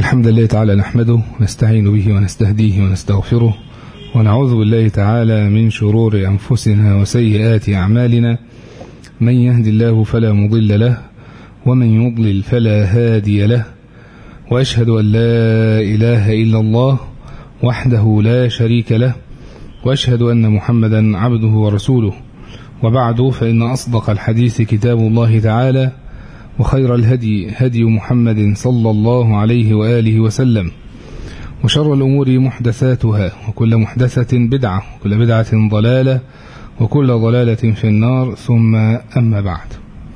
الحمد لله تعالى نحمده ونستعين به ونستهديه ونستغفره ونعوذ بالله تعالى من شرور أنفسنا وسيئات أعمالنا من يهد الله فلا مضل له ومن يضلل فلا هادي له وأشهد أن لا إله إلا الله وحده لا شريك له وأشهد أن محمدا عبده ورسوله وبعد فإن أصدق الحديث كتاب الله تعالى وخير الهدي هدي محمد صلى الله عليه وآله وسلم وشر الأمور محدثاتها وكل محدثة بدعة وكل بدعة ضلالة وكل ضلالة في النار ثم أما بعد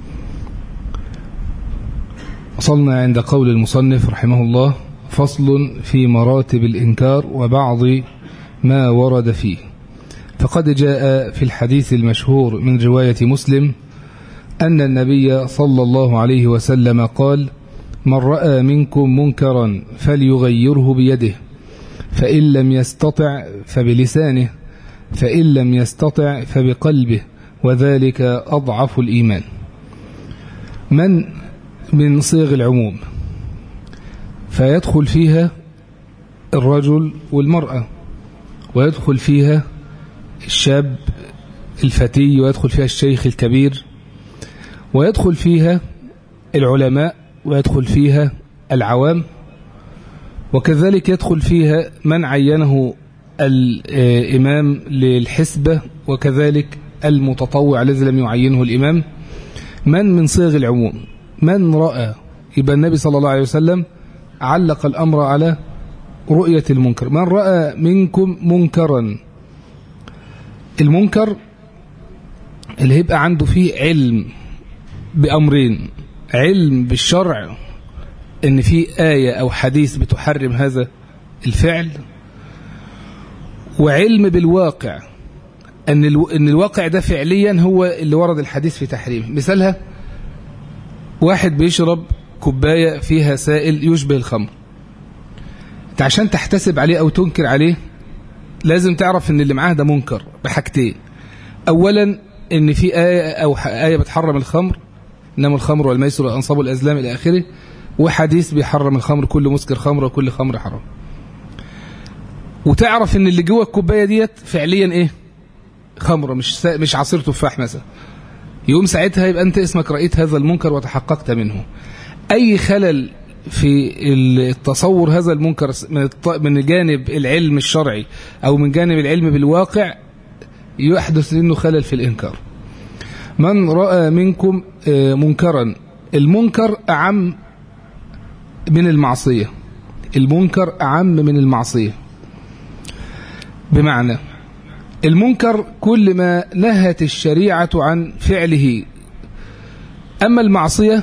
وصلنا عند قول المصنف رحمه الله فصل في مراتب الإنكار وبعض ما ورد فيه فقد جاء في الحديث المشهور من رواية مسلم أن النبي صلى الله عليه وسلم قال من رأى منكم منكرا فليغيره بيده فإن لم يستطع فبلسانه فإن لم يستطع فبقلبه وذلك أضعف الإيمان من من صيغ العموم فيدخل فيها الرجل والمرأة ويدخل فيها الشاب الفتي ويدخل فيها الشيخ الكبير ويدخل فيها العلماء ويدخل فيها العوام وكذلك يدخل فيها من عينه الإمام للحسبة وكذلك المتطوع الذي لم يعينه الإمام من من صيغ العموم من رأى يبقى النبي صلى الله عليه وسلم علق الأمر على رؤية المنكر من رأى منكم منكرا المنكر اللي هيبقى عنده فيه علم بأمرين علم بالشرع ان في آية أو حديث بتحرم هذا الفعل وعلم بالواقع أن ان الواقع ده فعليا هو اللي ورد الحديث في تحريمه مثالها واحد بيشرب كوباية فيها سائل يشبه الخمر انت عشان تحتسب عليه أو تنكر عليه لازم تعرف ان اللي معاه ده منكر بحاجتين أولا ان في آية أو آية بتحرم الخمر إنما الخمر والميسر والأنصاب والأزلام إلى آخره وحديث بيحرم الخمر كل مسكر خمر وكل خمر حرام وتعرف ان اللي جوه الكوبايه ديت فعليا ايه خمره مش مش عصير تفاح مثلا يوم ساعتها يبقى انت اسمك رايت هذا المنكر وتحققت منه اي خلل في التصور هذا المنكر من من جانب العلم الشرعي او من جانب العلم بالواقع يحدث منه خلل في الانكار من راى منكم منكرا المنكر اعم من المعصيه المنكر اعم من المعصيه بمعنى المنكر كل ما نهت الشريعة عن فعله أما المعصية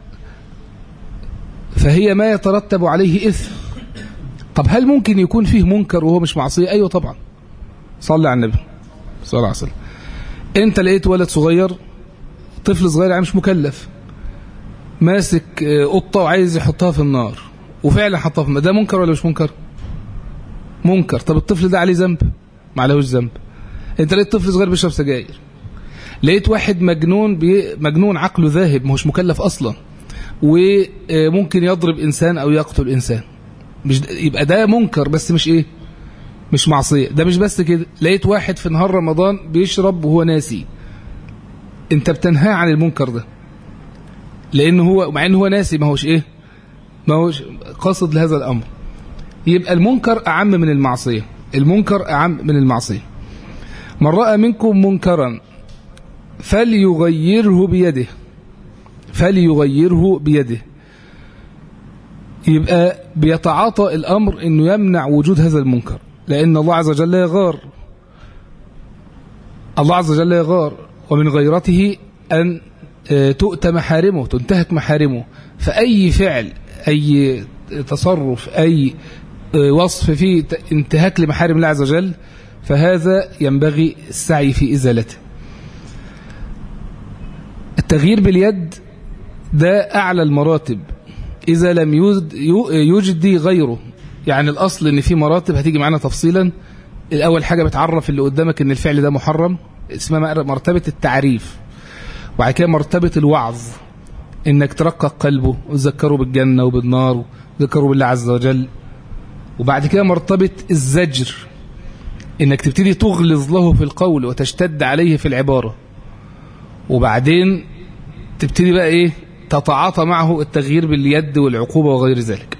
فهي ما يترتب عليه إثم طب هل ممكن يكون فيه منكر وهو مش معصية أيوة طبعا صلى على النبي صلى الله عليه وسلم انت لقيت ولد صغير طفل صغير يعني مش مكلف ماسك قطة وعايز يحطها في النار وفعلا حطها في النار ده منكر ولا مش منكر منكر طب الطفل ده عليه ذنب ما عليهوش ذنب انت لقيت طفل صغير بيشرب سجاير لقيت واحد مجنون بي... مجنون عقله ذاهب ما هوش مكلف اصلا وممكن يضرب انسان او يقتل انسان مش يبقى ده منكر بس مش ايه مش معصيه ده مش بس كده لقيت واحد في نهار رمضان بيشرب وهو ناسي انت بتنهاه عن المنكر ده لان هو مع ان هو ناسي ما هوش ايه ما هوش قاصد لهذا الامر يبقى المنكر أعم من المعصية المنكر أعم من المعصية من رأى منكم منكرا فليغيره بيده فليغيره بيده يبقى بيتعاطى الأمر أنه يمنع وجود هذا المنكر لأن الله عز وجل يغار الله عز وجل يغار ومن غيرته أن تؤتى محارمه تنتهك محارمه فأي فعل أي تصرف أي وصف فيه انتهاك لمحارم الله عز وجل فهذا ينبغي السعي في إزالته التغيير باليد ده أعلى المراتب إذا لم يجدي غيره يعني الأصل أن في مراتب هتيجي معنا تفصيلا الأول حاجة بتعرف اللي قدامك أن الفعل ده محرم اسمها مرتبة التعريف وبعد كده مرتبة الوعظ انك ترقق قلبه وتذكره بالجنة وبالنار ذكروا بالله عز وجل وبعد كده مرتبة الزجر انك تبتدي تغلظ له في القول وتشتد عليه في العبارة وبعدين تبتدي بقى ايه تتعاطى معه التغيير باليد والعقوبة وغير ذلك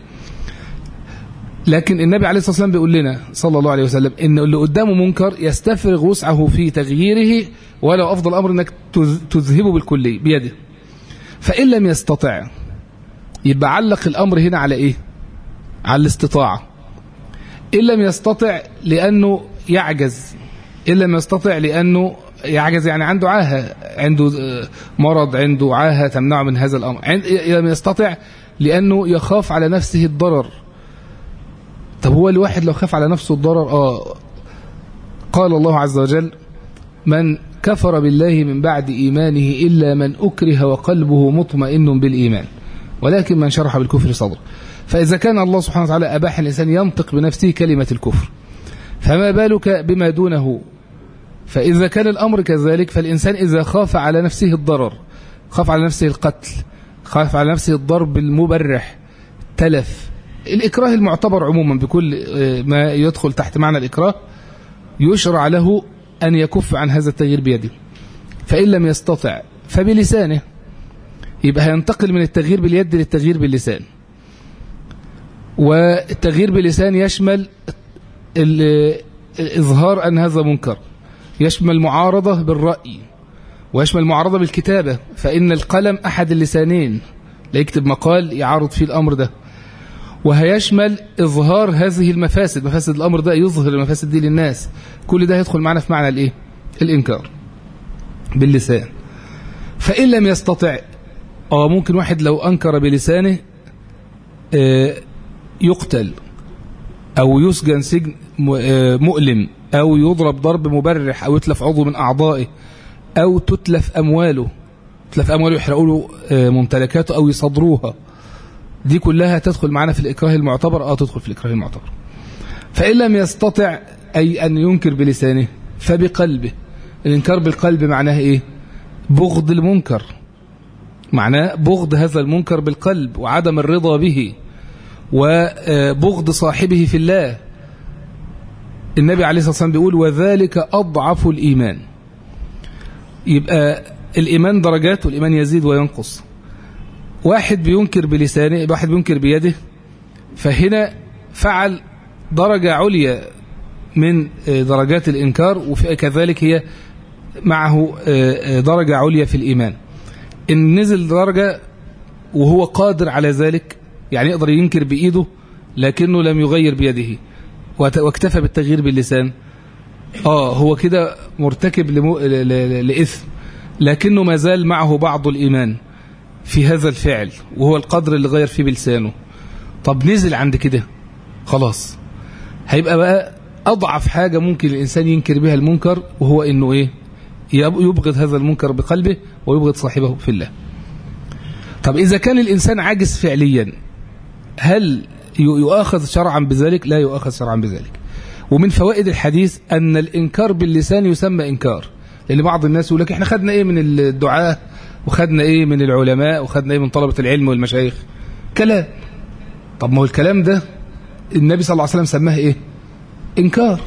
لكن النبي عليه الصلاة والسلام بيقول لنا صلى الله عليه وسلم ان اللي قدامه منكر يستفرغ وسعه في تغييره ولو افضل امر انك تذهبه بالكلية بيده فان لم يستطع يبقى علق الامر هنا على ايه على الاستطاعة ان لم يستطع لانه يعجز ان لم يستطع لانه يعجز يعني عنده عاهة عنده مرض عنده عاهة تمنعه من هذا الأمر لم يستطع لأنه يخاف على نفسه الضرر طب هو الواحد لو خاف على نفسه الضرر آه قال الله عز وجل من كفر بالله من بعد إيمانه إلا من أكره وقلبه مطمئن بالإيمان ولكن من شرح بالكفر صدره فإذا كان الله سبحانه وتعالى أباح الإنسان ينطق بنفسه كلمة الكفر فما بالك بما دونه فإذا كان الأمر كذلك فالإنسان إذا خاف على نفسه الضرر خاف على نفسه القتل خاف على نفسه الضرب المبرح تلف الإكراه المعتبر عموما بكل ما يدخل تحت معنى الإكراه يشرع له أن يكف عن هذا التغيير بيده فإن لم يستطع فبلسانه يبقى هينتقل من التغيير باليد للتغيير باللسان والتغيير باللسان يشمل إظهار أن هذا منكر يشمل معارضة بالرأي ويشمل معارضة بالكتابة فإن القلم أحد اللسانين لا يكتب مقال يعارض فيه الأمر ده وهيشمل إظهار هذه المفاسد مفاسد الأمر ده يظهر المفاسد دي للناس كل ده يدخل معنا في معنى الإيه؟ الإنكار باللسان فإن لم يستطع أو ممكن واحد لو أنكر بلسانه يقتل أو يسجن سجن مؤلم أو يضرب ضرب مبرح أو يتلف عضو من أعضائه أو تتلف أمواله تتلف أمواله يحرقوا له ممتلكاته أو يصدروها دي كلها تدخل معنا في الإكراه المعتبر أو تدخل في الإكراه المعتبر فإن لم يستطع أي أن ينكر بلسانه فبقلبه الإنكار بالقلب معناه إيه بغض المنكر معناه بغض هذا المنكر بالقلب وعدم الرضا به وبغض صاحبه في الله النبي عليه الصلاة والسلام بيقول وذلك أضعف الإيمان يبقى الإيمان درجات والإيمان يزيد وينقص واحد بينكر بلسانه واحد بينكر بيده فهنا فعل درجة عليا من درجات الإنكار وكذلك هي معه درجة عليا في الإيمان إن نزل درجة وهو قادر على ذلك يعني يقدر ينكر بإيده لكنه لم يغير بيده واكتفى بالتغيير باللسان آه هو كده مرتكب لمو... ل... ل... لإثم لكنه ما زال معه بعض الإيمان في هذا الفعل وهو القدر اللي غير فيه بلسانه طب نزل عند كده خلاص هيبقى بقى أضعف حاجة ممكن الإنسان ينكر بها المنكر وهو إنه إيه يبغض هذا المنكر بقلبه ويبغض صاحبه في الله طب إذا كان الإنسان عاجز فعليا هل يؤاخذ شرعا بذلك لا يؤاخذ شرعا بذلك ومن فوائد الحديث أن الإنكار باللسان يسمى إنكار لأن بعض الناس يقول لك إحنا خدنا إيه من الدعاة وخدنا إيه من العلماء وخدنا إيه من طلبة العلم والمشايخ كلام طب ما هو الكلام ده النبي صلى الله عليه وسلم سماه إيه إنكار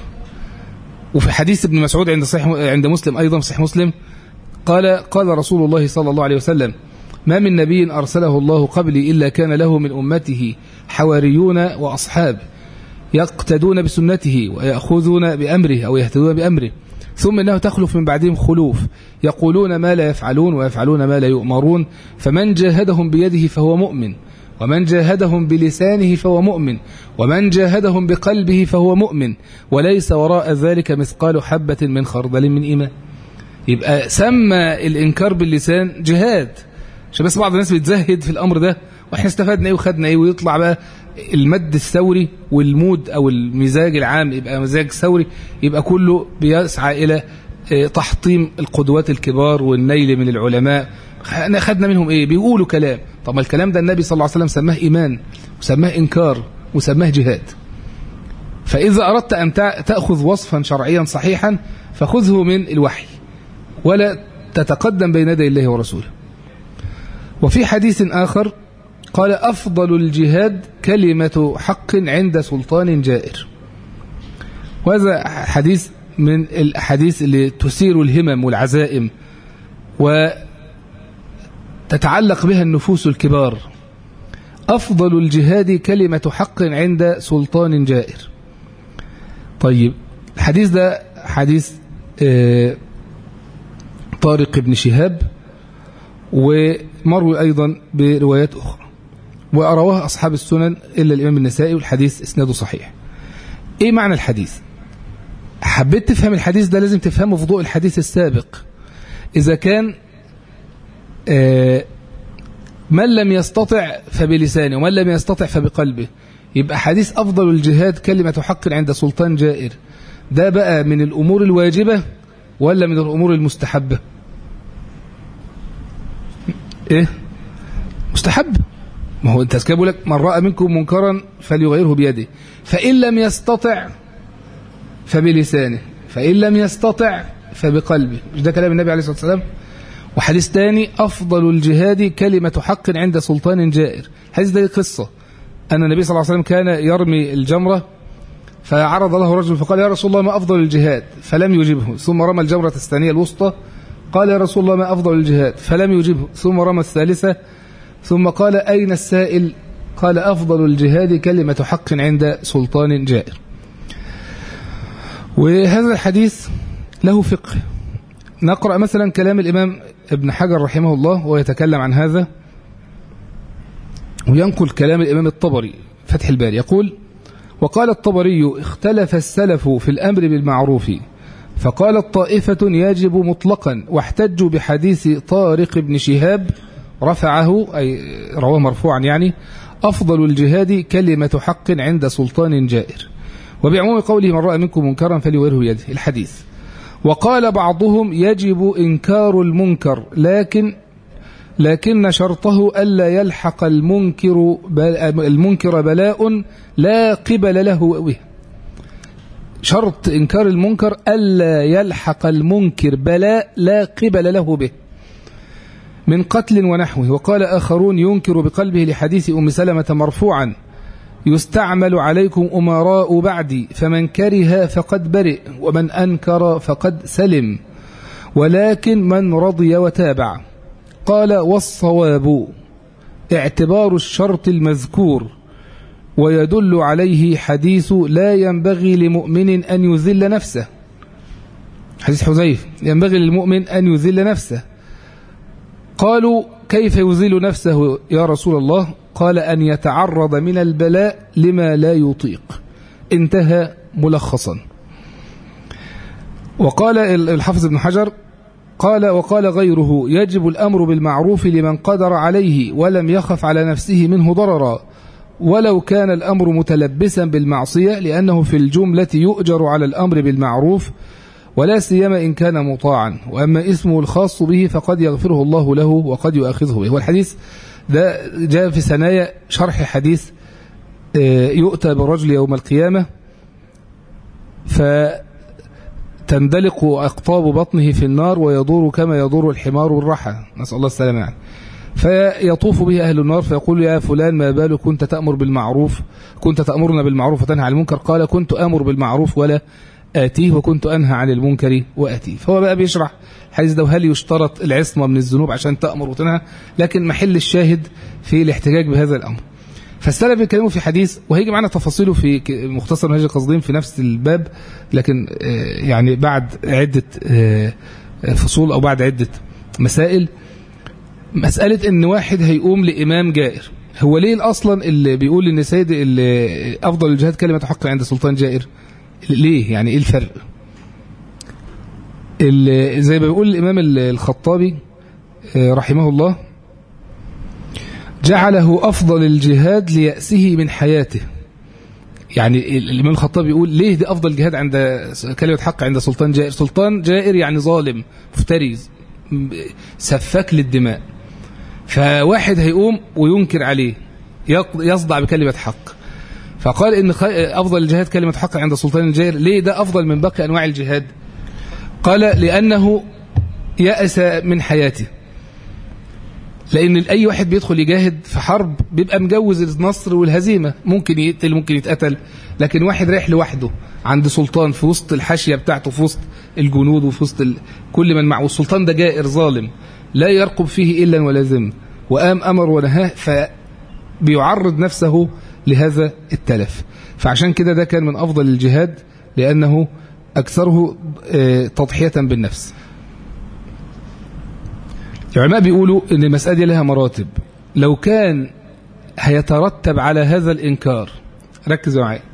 وفي حديث ابن مسعود عند صحيح عند مسلم أيضا في صحيح مسلم قال قال رسول الله صلى الله عليه وسلم ما من نبي أرسله الله قبلي إلا كان له من أمته حواريون وأصحاب يقتدون بسنته ويأخذون بأمره أو يهتدون بأمره ثم إنه تخلف من بعدهم خلوف يقولون ما لا يفعلون ويفعلون ما لا يؤمرون فمن جاهدهم بيده فهو مؤمن ومن جاهدهم بلسانه فهو مؤمن ومن جاهدهم بقلبه فهو مؤمن وليس وراء ذلك مثقال حبة من خردل من إيمان يبقى سمى الإنكار باللسان جهاد عشان بس بعض الناس بتزهد في الأمر ده واحنا استفدنا ايه وخدنا ايه ويطلع بقى المد الثوري والمود او المزاج العام يبقى مزاج ثوري يبقى كله بيسعى الى تحطيم القدوات الكبار والنيل من العلماء احنا خدنا منهم ايه بيقولوا كلام طب ما الكلام ده النبي صلى الله عليه وسلم سماه ايمان وسماه انكار وسماه جهاد فاذا اردت ان تاخذ وصفا شرعيا صحيحا فخذه من الوحي ولا تتقدم بين يدي الله ورسوله وفي حديث آخر قال أفضل الجهاد كلمة حق عند سلطان جائر وهذا حديث من الحديث اللي تثير الهمم والعزائم وتتعلق بها النفوس الكبار أفضل الجهاد كلمة حق عند سلطان جائر طيب الحديث ده حديث طارق بن شهاب ومروي أيضا بروايات أخرى وأرواه أصحاب السنن إلا الإمام النسائي والحديث إسناده صحيح إيه معنى الحديث حبيت تفهم الحديث ده لازم تفهمه في ضوء الحديث السابق إذا كان من لم يستطع فبلسانه ومن لم يستطع فبقلبه يبقى حديث أفضل الجهاد كلمة حق عند سلطان جائر ده بقى من الأمور الواجبة ولا من الأمور المستحبة إيه مستحب ما هو انت اسكابه لك من رأى منكم منكرا فليغيره بيده فإن لم يستطع فبلسانه فإن لم يستطع فبقلبه مش ده كلام النبي عليه الصلاة والسلام وحديث ثاني أفضل الجهاد كلمة حق عند سلطان جائر حديث ده قصة أن النبي صلى الله عليه وسلم كان يرمي الجمرة فعرض له رجل فقال يا رسول الله ما أفضل الجهاد فلم يجبه ثم رمى الجمرة الثانية الوسطى قال يا رسول الله ما أفضل الجهاد فلم يجبه ثم رمى الثالثة ثم قال أين السائل قال أفضل الجهاد كلمة حق عند سلطان جائر وهذا الحديث له فقه نقرأ مثلا كلام الإمام ابن حجر رحمه الله ويتكلم عن هذا وينقل كلام الإمام الطبري فتح الباري يقول وقال الطبري اختلف السلف في الأمر بالمعروف فقالت طائفة يجب مطلقا واحتجوا بحديث طارق بن شهاب رفعه أي رواه مرفوعا يعني أفضل الجهاد كلمة حق عند سلطان جائر وبعموم قوله من رأى منكم منكرا فليغيره يده الحديث وقال بعضهم يجب إنكار المنكر لكن لكن شرطه ألا يلحق المنكر المنكر بلاء لا قبل له به شرط إنكار المنكر ألا يلحق المنكر بلاء لا قبل له به من قتل ونحوه وقال آخرون ينكر بقلبه لحديث أم سلمة مرفوعا يستعمل عليكم أمراء بعدي فمن كره فقد برئ ومن أنكر فقد سلم ولكن من رضي وتابع قال والصواب اعتبار الشرط المذكور ويدل عليه حديث لا ينبغي لمؤمن أن يذل نفسه حديث حذيف ينبغي للمؤمن أن يذل نفسه قالوا كيف يذل نفسه يا رسول الله قال أن يتعرض من البلاء لما لا يطيق انتهى ملخصا وقال الحافظ ابن حجر قال وقال غيره يجب الأمر بالمعروف لمن قدر عليه ولم يخف على نفسه منه ضررا ولو كان الأمر متلبسا بالمعصية لأنه في الجملة يؤجر على الأمر بالمعروف ولا سيما إن كان مطاعا وأما اسمه الخاص به فقد يغفره الله له وقد يؤاخذه به والحديث ده جاء في ثنايا شرح حديث يؤتى بالرجل يوم القيامة فتندلق أقطاب بطنه في النار ويدور كما يدور الحمار الرحى نسأل الله السلامة يعني فيطوف به أهل النار فيقول يا فلان ما بالك كنت تأمر بالمعروف كنت تأمرنا بالمعروف وتنهى عن المنكر قال كنت أمر بالمعروف ولا آتيه وكنت أنهى عن المنكر وآتيه فهو بقى بيشرح الحديث ده وهل يشترط العصمة من الذنوب عشان تأمر وتنهى لكن محل الشاهد في الاحتجاج بهذا الأمر فالسلف بيتكلموا في حديث وهيجي معنا تفاصيله في مختصر منهج القصدين في نفس الباب لكن يعني بعد عدة فصول أو بعد عدة مسائل مسألة ان واحد هيقوم لإمام جائر هو ليه أصلا اللي بيقول ان سيد اللي أفضل الجهاد كلمة حق عند سلطان جائر ليه يعني ايه الفرق زي ما بيقول الإمام الخطابي رحمه الله جعله أفضل الجهاد ليأسه من حياته يعني الإمام الخطابي يقول ليه دي أفضل جهاد عند كلمة حق عند سلطان جائر سلطان جائر يعني ظالم مفتري سفاك للدماء فواحد هيقوم وينكر عليه يصدع بكلمة حق فقال إن أفضل الجهاد كلمة حق عند سلطان الجائر ليه ده أفضل من باقي أنواع الجهاد قال لأنه يأس من حياته لأن أي واحد بيدخل يجاهد في حرب بيبقى مجوز النصر والهزيمة ممكن يقتل ممكن يتقتل لكن واحد رايح لوحده عند سلطان في وسط الحاشية بتاعته في وسط الجنود وفي وسط ال... كل من معه والسلطان ده جائر ظالم لا يرقب فيه إلا ولا ذم وقام أمر ونهاه فبيعرض نفسه لهذا التلف فعشان كده ده كان من أفضل الجهاد لأنه أكثره تضحية بالنفس العلماء بيقولوا ان المسألة دي لها مراتب لو كان هيترتب على هذا الإنكار ركزوا معايا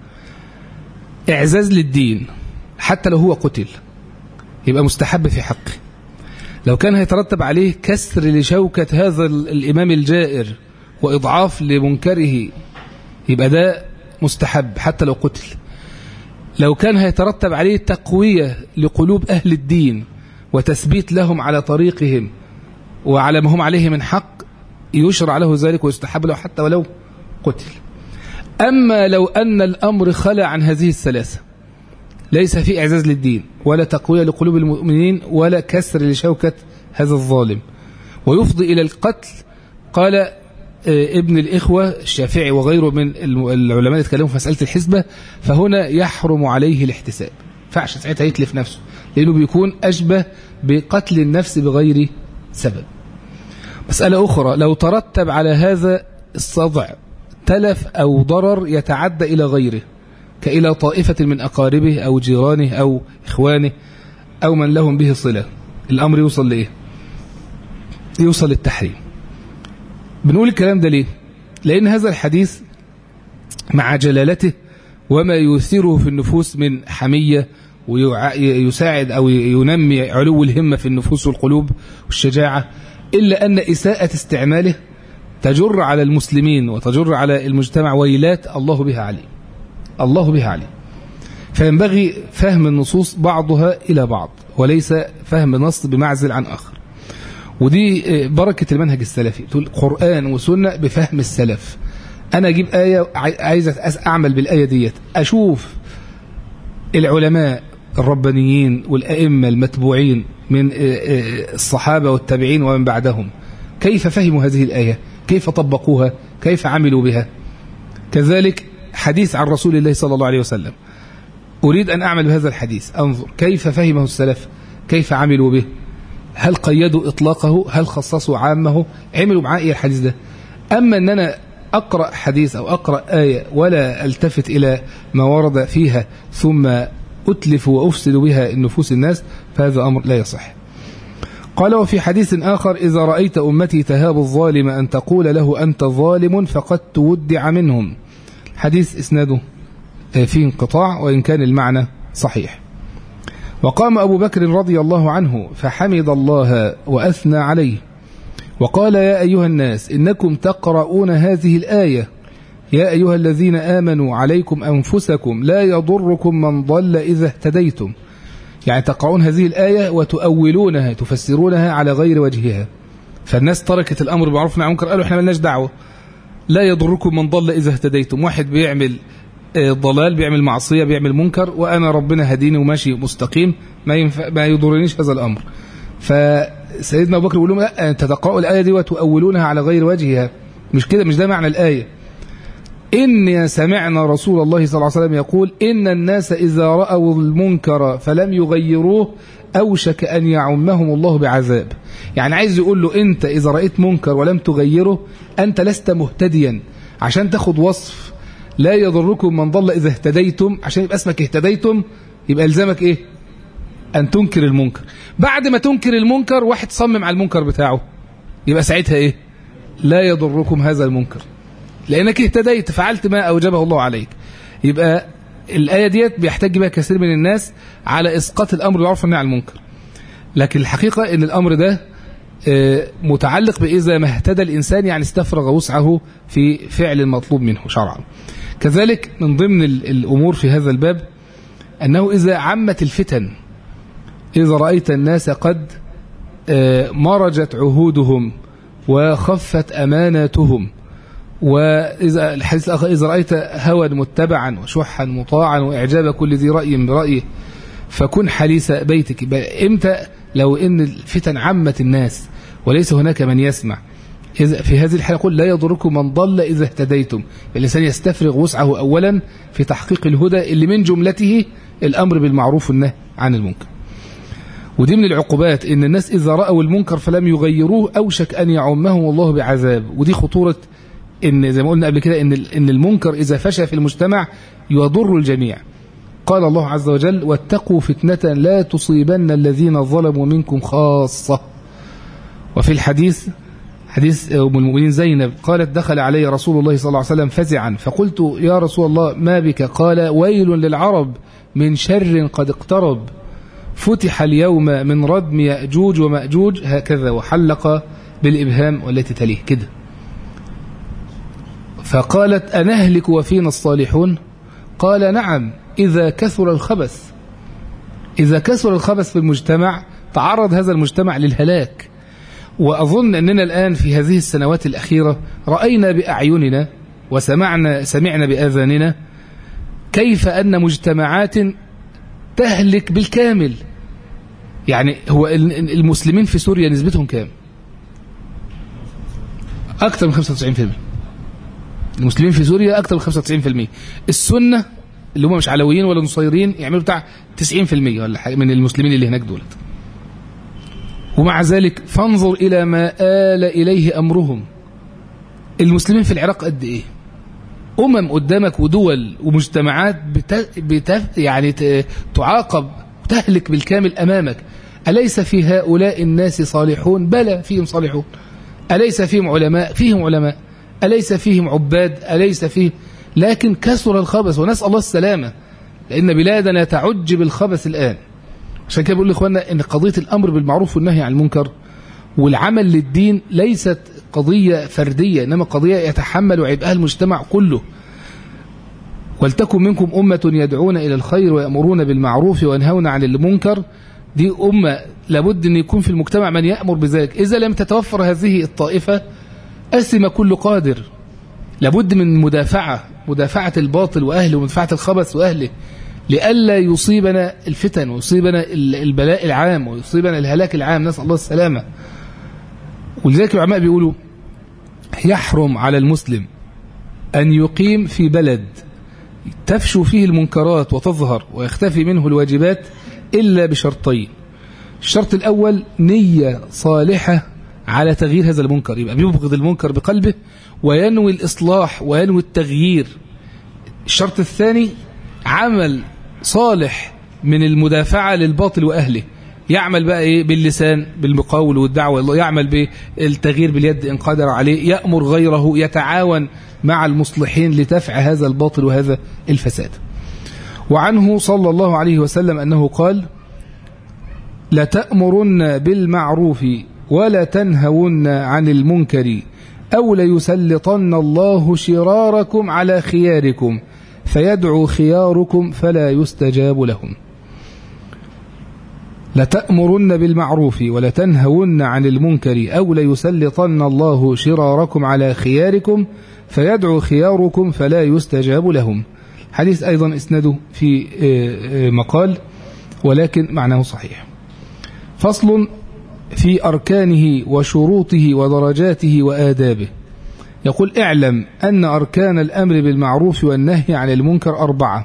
إعزاز للدين حتى لو هو قتل يبقى مستحب في حقه لو كان هيترتب عليه كسر لشوكة هذا الإمام الجائر وإضعاف لمنكره يبقى ده مستحب حتى لو قتل لو كان هيترتب عليه تقوية لقلوب أهل الدين وتثبيت لهم على طريقهم وعلى ما هم عليه من حق يشرع له ذلك ويستحب له حتى ولو قتل أما لو أن الأمر خلى عن هذه الثلاثة ليس في إعزاز للدين ولا تقوية لقلوب المؤمنين ولا كسر لشوكة هذا الظالم ويفضي إلى القتل قال ابن الإخوة الشافعي وغيره من العلماء اللي اتكلموا في مسألة الحسبة فهنا يحرم عليه الاحتساب فعش ساعتها يتلف نفسه لأنه بيكون أشبه بقتل النفس بغير سبب مسألة أخرى لو ترتب على هذا الصدع تلف أو ضرر يتعدى إلى غيره كإلى طائفة من أقاربه أو جيرانه أو إخوانه أو من لهم به صلة الأمر يوصل لإيه يوصل للتحريم بنقول الكلام ده ليه لأن هذا الحديث مع جلالته وما يثيره في النفوس من حمية ويساعد أو ينمي علو الهمة في النفوس والقلوب والشجاعة إلا أن إساءة استعماله تجر على المسلمين وتجر على المجتمع ويلات الله بها عليه الله بها عليه فينبغي فهم النصوص بعضها إلى بعض وليس فهم نص بمعزل عن آخر ودي بركة المنهج السلفي تقول قرآن وسنة بفهم السلف أنا أجيب آية عايز أعمل بالآية ديت أشوف العلماء الربانيين والأئمة المتبوعين من الصحابة والتابعين ومن بعدهم كيف فهموا هذه الآية كيف طبقوها كيف عملوا بها كذلك حديث عن رسول الله صلى الله عليه وسلم أريد أن أعمل بهذا الحديث أنظر كيف فهمه السلف كيف عملوا به هل قيدوا إطلاقه هل خصصوا عامه عملوا معاه إيه الحديث ده أما أن أنا أقرأ حديث أو أقرأ آية ولا ألتفت إلى ما ورد فيها ثم أتلف وأفسد بها النفوس الناس فهذا أمر لا يصح قال وفي حديث آخر إذا رأيت أمتي تهاب الظالم أن تقول له أنت ظالم فقد تودع منهم حديث إسناده فيه انقطاع وإن كان المعنى صحيح وقام أبو بكر رضي الله عنه فحمد الله وأثنى عليه وقال يا أيها الناس إنكم تقرؤون هذه الآية يا أيها الذين آمنوا عليكم أنفسكم لا يضركم من ضل إذا اهتديتم يعني تقرؤون هذه الآية وتؤولونها تفسرونها على غير وجهها فالناس تركت الأمر بالمعروف والنهي عن المنكر قالوا احنا مالناش دعوة لا يضركم من ضل إذا اهتديتم واحد بيعمل ضلال بيعمل معصية بيعمل منكر وأنا ربنا هديني وماشي مستقيم ما, ينفع ما يضرنيش هذا الأمر فسيدنا أبو بكر يقول لهم لا أنت تقرأوا الآية دي وتؤولونها على غير وجهها مش كده مش ده معنى الآية إن سمعنا رسول الله صلى الله عليه وسلم يقول إن الناس إذا رأوا المنكر فلم يغيروه أوشك أن يعمهم الله بعذاب يعني عايز يقول له أنت إذا رأيت منكر ولم تغيره أنت لست مهتديا عشان تاخد وصف لا يضركم من ضل إذا اهتديتم عشان يبقى اسمك اهتديتم يبقى إلزامك إيه أن تنكر المنكر بعد ما تنكر المنكر واحد صمم على المنكر بتاعه يبقى ساعتها إيه لا يضركم هذا المنكر لأنك اهتديت فعلت ما أوجبه الله عليك يبقى الآية ديت بيحتاج بها كثير من الناس على إسقاط الأمر بالمعروف والنهي عن المنكر لكن الحقيقة أن الأمر ده متعلق بإذا ما اهتدى الإنسان يعني استفرغ وسعه في فعل المطلوب منه شرعا كذلك من ضمن الأمور في هذا الباب أنه إذا عمت الفتن إذا رأيت الناس قد مرجت عهودهم وخفت أماناتهم وإذا الحديث الآخر إذا رأيت هوى متبعا وشحا مطاعا وإعجاب كل ذي رأي برأيه فكن حليس بيتك إمتى لو إن الفتن عمت الناس وليس هناك من يسمع إذا في هذه الحالة يقول لا يضركم من ضل إذا اهتديتم الإنسان يستفرغ وسعه أولا في تحقيق الهدى اللي من جملته الأمر بالمعروف والنهي عن المنكر ودي من العقوبات إن الناس إذا رأوا المنكر فلم يغيروه أوشك أن يعمهم الله بعذاب ودي خطورة إن زي ما قلنا قبل كده إن إن المنكر إذا فشى في المجتمع يضر الجميع قال الله عز وجل واتقوا فتنة لا تصيبن الذين ظلموا منكم خاصة وفي الحديث حديث أم المؤمنين زينب قالت دخل علي رسول الله صلى الله عليه وسلم فزعا فقلت يا رسول الله ما بك قال ويل للعرب من شر قد اقترب فتح اليوم من ردم يأجوج ومأجوج هكذا وحلق بالإبهام والتي تليه كده فقالت أنهلك وفينا الصالحون قال نعم إذا كثر الخبث إذا كثر الخبث في المجتمع تعرض هذا المجتمع للهلاك وأظن أننا الآن في هذه السنوات الأخيرة رأينا بأعيننا وسمعنا سمعنا بآذاننا كيف أن مجتمعات تهلك بالكامل يعني هو المسلمين في سوريا نسبتهم كام أكثر من 95% المسلمين في سوريا أكثر من 95% السنة اللي هم مش علويين ولا نصيرين يعملوا بتاع 90% ولا حاجة من المسلمين اللي هناك دولت ومع ذلك فانظر إلى ما آل إليه أمرهم المسلمين في العراق قد إيه أمم قدامك ودول ومجتمعات بت... بت... يعني ت... تعاقب تهلك بالكامل أمامك أليس في هؤلاء الناس صالحون بلى فيهم صالحون أليس فيهم علماء فيهم علماء أليس فيهم عباد أليس فيهم لكن كثر الخبث ونسأل الله السلامة لأن بلادنا تعج بالخبث الآن عشان كده بقول لإخواننا أن قضية الأمر بالمعروف والنهي عن المنكر والعمل للدين ليست قضية فردية إنما قضية يتحمل عبئها المجتمع كله ولتكن منكم أمة يدعون إلى الخير ويأمرون بالمعروف وينهون عن المنكر دي أمة لابد أن يكون في المجتمع من يأمر بذلك إذا لم تتوفر هذه الطائفة أسم كل قادر لابد من مدافعة مدافعة الباطل وأهله ومدافعة الخبث وأهله لئلا يصيبنا الفتن ويصيبنا البلاء العام ويصيبنا الهلاك العام نسأل الله السلامة ولذلك العلماء بيقولوا يحرم على المسلم أن يقيم في بلد تفشو فيه المنكرات وتظهر ويختفي منه الواجبات إلا بشرطين الشرط الأول نية صالحة على تغيير هذا المنكر يبقى بيبغض المنكر بقلبه وينوي الإصلاح وينوي التغيير الشرط الثاني عمل صالح من المدافعة للباطل وأهله يعمل بقى إيه باللسان بالمقاول والدعوة يعمل بالتغيير باليد إن قدر عليه يأمر غيره يتعاون مع المصلحين لدفع هذا الباطل وهذا الفساد وعنه صلى الله عليه وسلم أنه قال لتأمرن بالمعروف ولا تنهون عن المنكر أو ليسلطن الله شراركم على خياركم فيدعو خياركم فلا يستجاب لهم لتأمرن بالمعروف ولتنهون عن المنكر أو ليسلطن الله شراركم على خياركم فيدعو خياركم فلا يستجاب لهم حديث أيضا اسنده في مقال ولكن معناه صحيح فصل في أركانه وشروطه ودرجاته وآدابه يقول اعلم أن أركان الأمر بالمعروف والنهي عن المنكر أربعة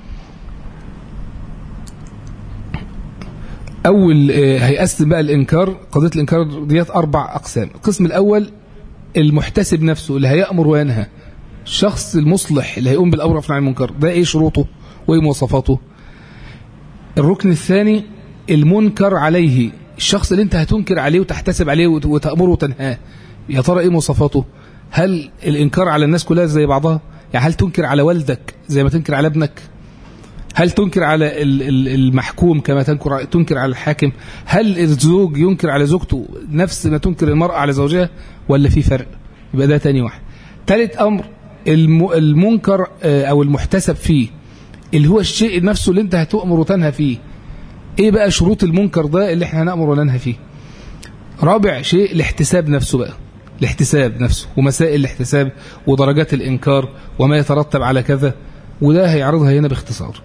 أول هيقسم بقى الإنكار قضية الإنكار ديت أربع أقسام القسم الأول المحتسب نفسه اللي هيأمر وينهى الشخص المصلح اللي هيقوم بالأمر عن المنكر ده إيه شروطه وإيه مواصفاته الركن الثاني المنكر عليه الشخص اللي انت هتنكر عليه وتحتسب عليه وتأمره وتنهاه يا ترى ايه مواصفاته هل الانكار على الناس كلها زي بعضها يعني هل تنكر على والدك زي ما تنكر على ابنك هل تنكر على المحكوم كما تنكر تنكر على الحاكم هل الزوج ينكر على زوجته نفس ما تنكر المرأة على زوجها ولا في فرق يبقى ده تاني واحد ثالث امر المنكر او المحتسب فيه اللي هو الشيء نفسه اللي انت هتؤمر وتنهى فيه ايه بقى شروط المنكر ده اللي احنا هنأمر وننهى فيه رابع شيء الاحتساب نفسه بقى الاحتساب نفسه ومسائل الاحتساب ودرجات الإنكار وما يترتب على كذا وده هيعرضها هنا باختصار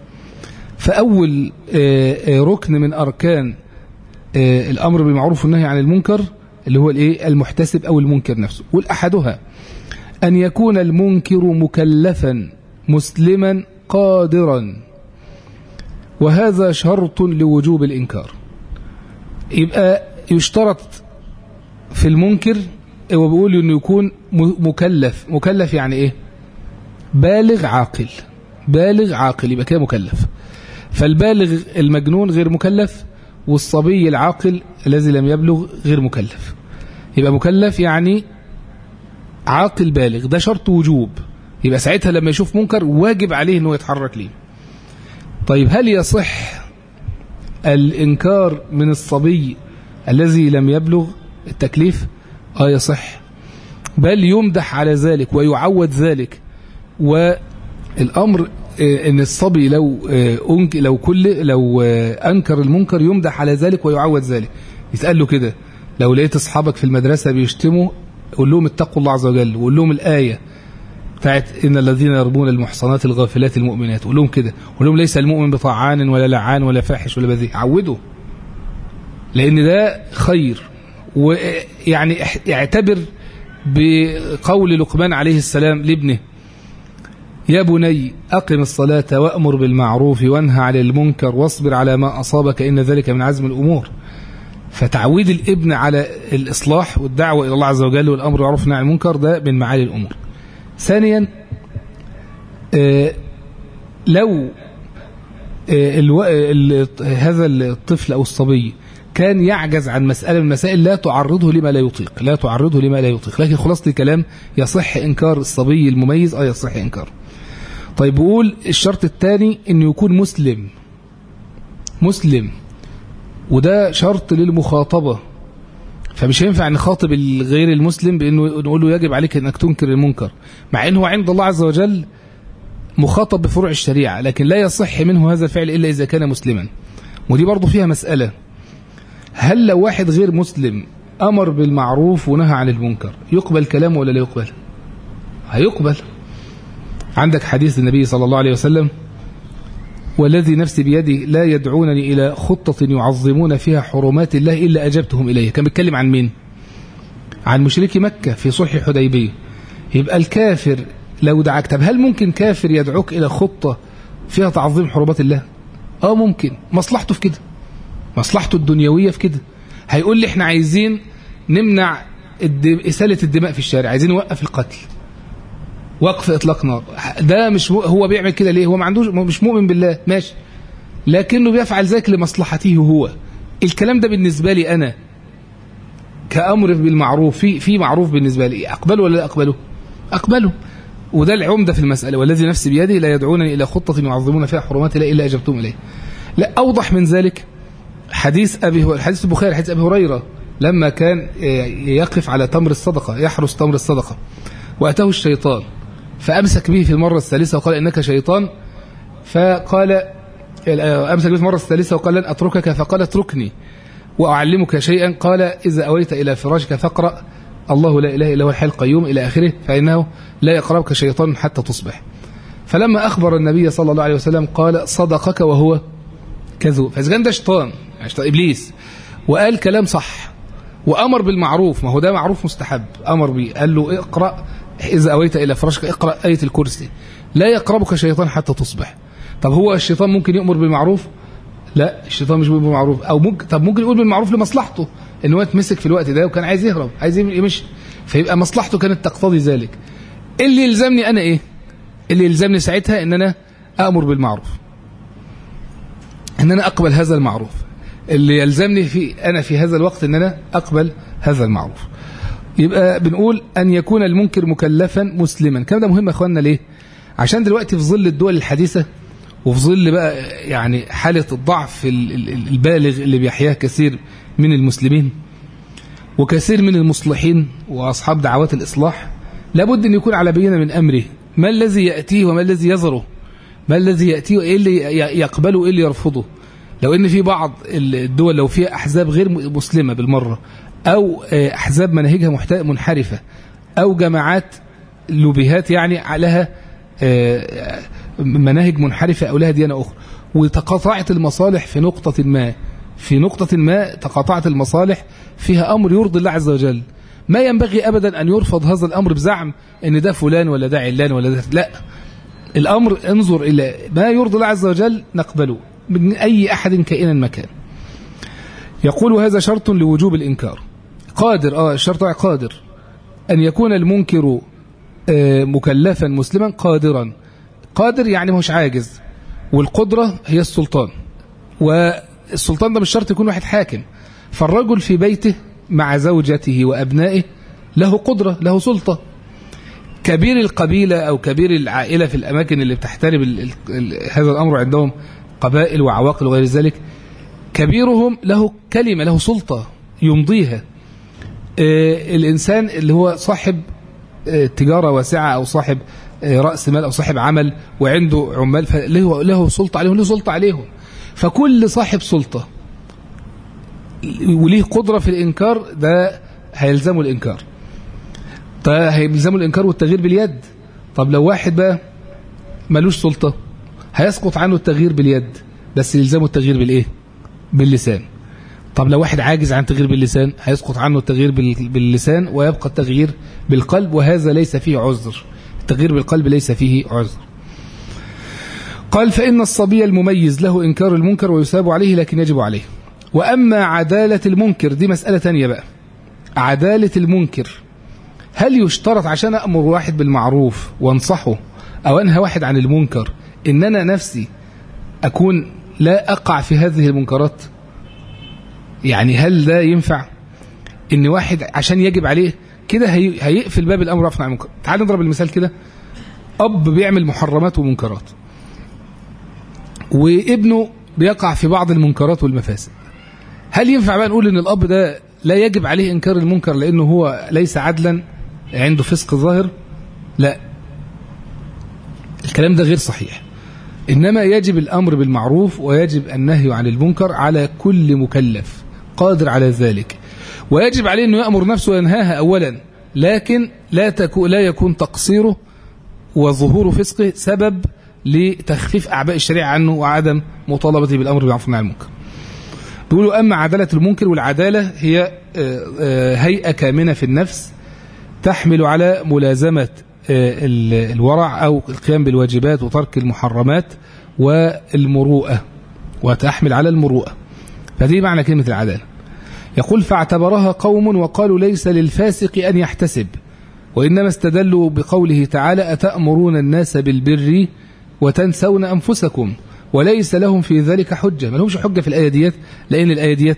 فأول ركن من أركان الأمر بالمعروف والنهي عن المنكر اللي هو الايه المحتسب أو المنكر نفسه والأحدها أن يكون المنكر مكلفا مسلما قادرا وهذا شرط لوجوب الإنكار يبقى يشترط في المنكر هو بيقول انه يكون مكلف مكلف يعني ايه بالغ عاقل بالغ عاقل يبقى كده مكلف فالبالغ المجنون غير مكلف والصبي العاقل الذي لم يبلغ غير مكلف يبقى مكلف يعني عاقل بالغ ده شرط وجوب يبقى ساعتها لما يشوف منكر واجب عليه انه يتحرك ليه طيب هل يصح الإنكار من الصبي الذي لم يبلغ التكليف آه يصح بل يمدح على ذلك ويعود ذلك والأمر ان الصبي لو أنك لو كل لو انكر المنكر يمدح على ذلك ويعود ذلك يتقال له كده لو لقيت اصحابك في المدرسه بيشتموا قول لهم اتقوا الله عز وجل وقول لهم الايه بتاعت ان الذين يربون المحصنات الغافلات المؤمنات قول لهم كده قول لهم ليس المؤمن بطعان ولا لعان ولا فاحش ولا بذيء عودوا لان ده خير ويعني اعتبر بقول لقمان عليه السلام لابنه يا بني أقم الصلاة وأمر بالمعروف وانهى عن المنكر واصبر على ما أصابك إن ذلك من عزم الأمور فتعويد الابن على الإصلاح والدعوة إلى الله عز وجل والأمر بالمعروف والنهي عن المنكر ده من معالي الأمور ثانيا آه لو آه هذا الطفل أو الصبي كان يعجز عن مسألة من المسائل لا تعرضه لما لا يطيق لا تعرضه لما لا يطيق لكن خلاصة الكلام يصح إنكار الصبي المميز أو يصح إنكار طيب بقول الشرط الثاني انه يكون مسلم مسلم وده شرط للمخاطبة فمش هينفع نخاطب الغير المسلم بانه نقول له يجب عليك انك تنكر المنكر مع انه عند الله عز وجل مخاطب بفروع الشريعة لكن لا يصح منه هذا الفعل الا اذا كان مسلما ودي برضه فيها مسألة هل لو واحد غير مسلم امر بالمعروف ونهى عن المنكر يقبل كلامه ولا لا يقبل هيقبل عندك حديث النبي صلى الله عليه وسلم والذي نفسي بيده لا يدعونني إلى خطة يعظمون فيها حرمات الله إلا أجبتهم إليه كان بيتكلم عن مين عن مشركي مكة في صلح حديبية يبقى الكافر لو دعاك طب هل ممكن كافر يدعوك إلى خطة فيها تعظيم حرمات الله اه ممكن مصلحته في كده مصلحته الدنيوية في كده هيقول لي احنا عايزين نمنع إسالة الدماء في الشارع عايزين نوقف القتل وقف اطلاق نار ده مش هو بيعمل كده ليه هو ما عندوش مش مؤمن بالله ماشي لكنه بيفعل ذلك لمصلحته هو الكلام ده بالنسبة لي أنا كأمر بالمعروف في في معروف بالنسبة لي أقبله ولا لا أقبله أقبله وده العمدة في المسألة والذي نفسي بيده لا يدعونني إلى خطة يعظمون فيها حرمات لا إلا أجبتهم إليه لا أوضح من ذلك حديث أبي حديث البخاري حديث أبي هريرة لما كان يقف على تمر الصدقة يحرس تمر الصدقة وأتاه الشيطان فأمسك به في المرة الثالثة وقال إنك شيطان فقال أمسك به في المرة الثالثة وقال لن أتركك فقال اتركني وأعلمك شيئا قال إذا أويت إلى فراشك فاقرأ الله لا إله إلا هو الحي القيوم إلى آخره فإنه لا يقربك شيطان حتى تصبح فلما أخبر النبي صلى الله عليه وسلم قال صدقك وهو كذوب فإذا كان ده شيطان إبليس وقال كلام صح وأمر بالمعروف ما هو ده معروف مستحب أمر به قال له اقرأ إذا أويت إلى فراشك اقرأ آية الكرسي لا يقربك شيطان حتى تصبح طب هو الشيطان ممكن يأمر بالمعروف لا الشيطان مش بيقول بالمعروف او ممكن طب ممكن يقول بالمعروف لمصلحته ان هو اتمسك في الوقت ده وكان عايز يهرب عايز يمشي فيبقى مصلحته كانت تقتضي ذلك اللي يلزمني انا ايه اللي يلزمني ساعتها ان انا امر بالمعروف ان انا اقبل هذا المعروف اللي يلزمني في انا في هذا الوقت ان انا اقبل هذا المعروف يبقى بنقول ان يكون المنكر مكلفا مسلما الكلام ده مهم يا اخواننا ليه عشان دلوقتي في ظل الدول الحديثه وفي ظل بقى يعني حالة الضعف البالغ اللي بيحياه كثير من المسلمين وكثير من المصلحين وأصحاب دعوات الإصلاح لابد أن يكون على بينة من أمره ما الذي يأتيه وما الذي يذره ما الذي يأتيه وإيه اللي يقبله وإيه اللي يرفضه لو أن في بعض الدول لو فيها أحزاب غير مسلمة بالمرة أو أحزاب مناهجها منحرفة أو جماعات لوبيهات يعني لها مناهج منحرفة أو لها ديانة أخرى وتقاطعت المصالح في نقطة ما في نقطة ما تقاطعت المصالح فيها أمر يرضي الله عز وجل ما ينبغي أبدا أن يرفض هذا الأمر بزعم أن ده فلان ولا ده علان ولا ده لا الأمر انظر إلى ما يرضي الله عز وجل نقبله من أي أحد كائنا مكان يقول هذا شرط لوجوب الإنكار قادر آه الشرط قادر أن يكون المنكر آه مكلفا مسلما قادرا قادر يعني مش عاجز والقدرة هي السلطان والسلطان ده مش شرط يكون واحد حاكم فالرجل في بيته مع زوجته وأبنائه له قدرة له سلطة كبير القبيلة أو كبير العائلة في الأماكن اللي بتحترم ال ال ال هذا الأمر عندهم قبائل وعواقل وغير ذلك كبيرهم له كلمة له سلطة يمضيها آه الإنسان اللي هو صاحب آه تجارة واسعة أو صاحب آه رأس مال أو صاحب عمل وعنده عمال فله له سلطة عليهم له سلطة عليهم فكل صاحب سلطة وليه قدرة في الإنكار ده هيلزمه الإنكار طيب هيلزمه الإنكار والتغيير باليد طب لو واحد بقى ملوش سلطة هيسقط عنه التغيير باليد بس يلزمه التغيير بالإيه باللسان طب لو واحد عاجز عن التغيير باللسان هيسقط عنه التغيير باللسان ويبقى التغيير بالقلب وهذا ليس فيه عذر التغيير بالقلب ليس فيه عذر قال فإن الصبي المميز له إنكار المنكر ويساب عليه لكن يجب عليه وأما عدالة المنكر دي مسألة تانية بقى عدالة المنكر هل يشترط عشان أمر واحد بالمعروف وانصحه أو أنهى واحد عن المنكر إن أنا نفسي أكون لا أقع في هذه المنكرات يعني هل ده ينفع إن واحد عشان يجب عليه كده هي هيقفل باب الأمر رفع عن المنكر تعال نضرب المثال كده أب بيعمل محرمات ومنكرات وابنه بيقع في بعض المنكرات والمفاسد هل ينفع بقى نقول ان الاب ده لا يجب عليه انكار المنكر لانه هو ليس عدلا عنده فسق ظاهر لا الكلام ده غير صحيح انما يجب الامر بالمعروف ويجب النهي عن المنكر على كل مكلف قادر على ذلك ويجب عليه انه يامر نفسه وينهاها اولا لكن لا تكو لا يكون تقصيره وظهور فسقه سبب لتخفيف اعباء الشريعه عنه وعدم مطالبته بالامر بالمعروف والنهي عن المنكر بيقولوا أما عدالة المنكر والعدالة هي هيئة كامنة في النفس تحمل على ملازمة الورع أو القيام بالواجبات وترك المحرمات والمروءة وتحمل على المروءة فدي معنى كلمة العدالة يقول فاعتبرها قوم وقالوا ليس للفاسق أن يحتسب وإنما استدلوا بقوله تعالى أتأمرون الناس بالبر وتنسون أنفسكم وليس لهم في ذلك حجة ما لهمش حجة في الآية ديت لأن الآية ديت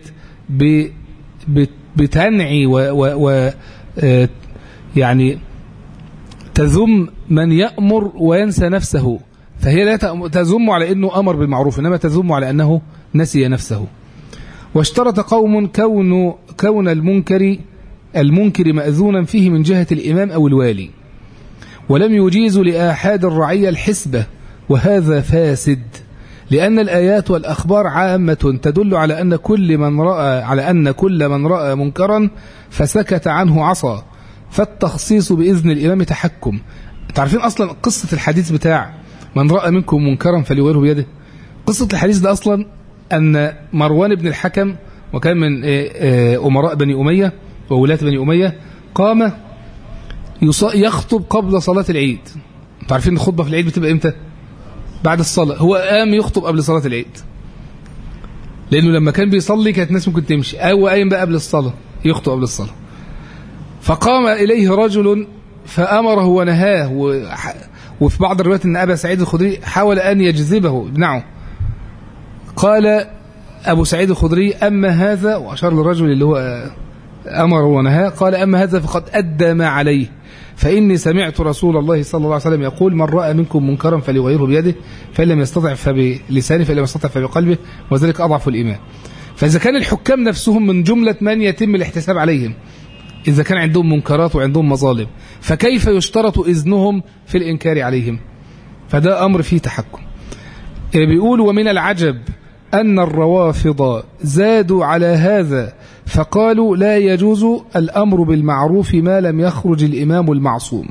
بتنعي و, و, و يعني تذم من يأمر وينسى نفسه فهي لا تذم على أنه أمر بالمعروف إنما تذم على أنه نسي نفسه واشترط قوم كون, كون المنكر المنكر مأذونا فيه من جهة الإمام أو الوالي ولم يجيزوا لآحاد الرعية الحسبة وهذا فاسد لأن الآيات والأخبار عامة تدل على أن كل من رأى على أن كل من رأى منكرا فسكت عنه عصى فالتخصيص بإذن الإمام تحكم تعرفين أصلا قصة الحديث بتاع من رأى منكم منكرا فليغيره بيده قصة الحديث ده أصلا أن مروان بن الحكم وكان من أمراء بني أمية وولاة بني أمية قام يخطب قبل صلاة العيد انتوا عارفين الخطبة في العيد بتبقى إمتى بعد الصلاة هو قام يخطب قبل صلاة العيد لأنه لما كان بيصلي كانت الناس ممكن تمشي أو قايم بقى قبل الصلاة يخطب قبل الصلاة فقام إليه رجل فأمره ونهاه وفي بعض الروايات أن أبا سعيد الخدري حاول أن يجذبه ابنعه قال أبو سعيد الخدري أما هذا وأشار للرجل اللي هو أمر ونهاه قال أما هذا فقد أدى ما عليه فإني سمعت رسول الله صلى الله عليه وسلم يقول من رأى منكم منكرا فليغيره بيده فإن لم يستطع فبلسانه فإن لم يستطع فبقلبه وذلك أضعف الإيمان فإذا كان الحكام نفسهم من جملة من يتم الاحتساب عليهم إذا كان عندهم منكرات وعندهم مظالم فكيف يشترط إذنهم في الإنكار عليهم فده أمر فيه تحكم بيقول ومن العجب أن الروافض زادوا على هذا فقالوا لا يجوز الأمر بالمعروف ما لم يخرج الإمام المعصوم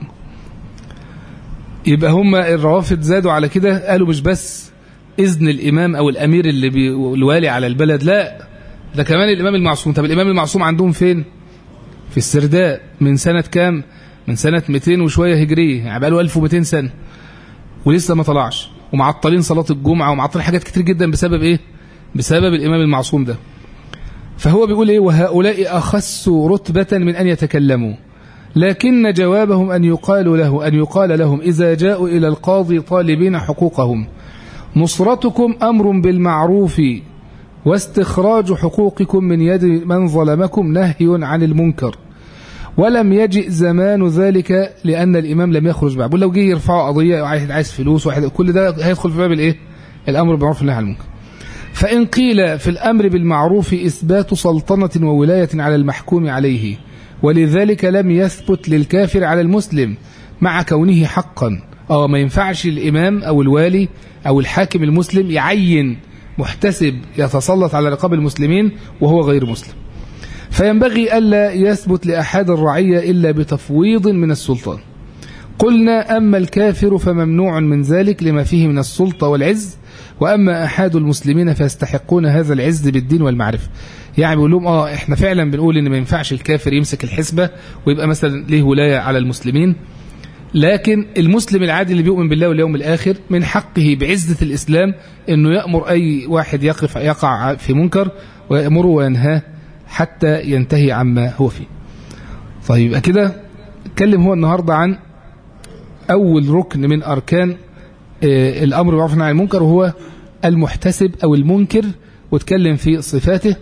يبقى هم الروافض زادوا على كده قالوا مش بس إذن الإمام أو الأمير اللي الوالي على البلد لا ده كمان الإمام المعصوم طب الإمام المعصوم عندهم فين في السرداء من سنة كام من سنة 200 وشوية هجرية يعني بقاله 1200 سنة ولسه ما طلعش ومعطلين صلاة الجمعة ومعطلين حاجات كتير جدا بسبب ايه بسبب الإمام المعصوم ده فهو بيقول ايه وهؤلاء أخس رتبة من أن يتكلموا لكن جوابهم أن يقال له أن يقال لهم إذا جاءوا إلى القاضي طالبين حقوقهم نصرتكم أمر بالمعروف واستخراج حقوقكم من يد من ظلمكم نهي عن المنكر ولم يجئ زمان ذلك لأن الإمام لم يخرج بعد لو جه يرفعوا قضية واحد عايز فلوس واحد كل ده هيدخل في باب الإيه الأمر بالمعروف والنهي عن المنكر فإن قيل في الأمر بالمعروف إثبات سلطنة وولاية على المحكوم عليه ولذلك لم يثبت للكافر على المسلم مع كونه حقا أو ما ينفعش الإمام أو الوالي أو الحاكم المسلم يعين محتسب يتسلط على رقاب المسلمين وهو غير مسلم فينبغي ألا يثبت لأحد الرعية إلا بتفويض من السلطان قلنا أما الكافر فممنوع من ذلك لما فيه من السلطة والعز وأما أحد المسلمين فيستحقون هذا العز بالدين والمعرفة يعني بيقول لهم اه احنا فعلا بنقول ان ما ينفعش الكافر يمسك الحسبة ويبقى مثلا ليه ولاية على المسلمين لكن المسلم العادي اللي بيؤمن بالله واليوم الآخر من حقه بعزة الإسلام أنه يأمر أي واحد يقف يقع في منكر ويأمره وينهاه حتى ينتهي عما هو فيه طيب كده اتكلم هو النهاردة عن أول ركن من أركان الأمر بالمعروف والنهي عن المنكر وهو المحتسب أو المنكر واتكلم في صفاته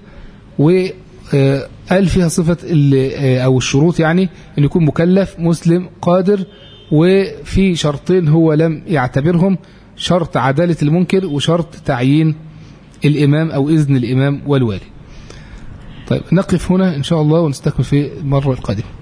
وقال فيها صفة أو الشروط يعني أن يكون مكلف مسلم قادر وفي شرطين هو لم يعتبرهم شرط عدالة المنكر وشرط تعيين الإمام أو إذن الإمام والوالي طيب نقف هنا إن شاء الله ونستكمل في المرة القادمة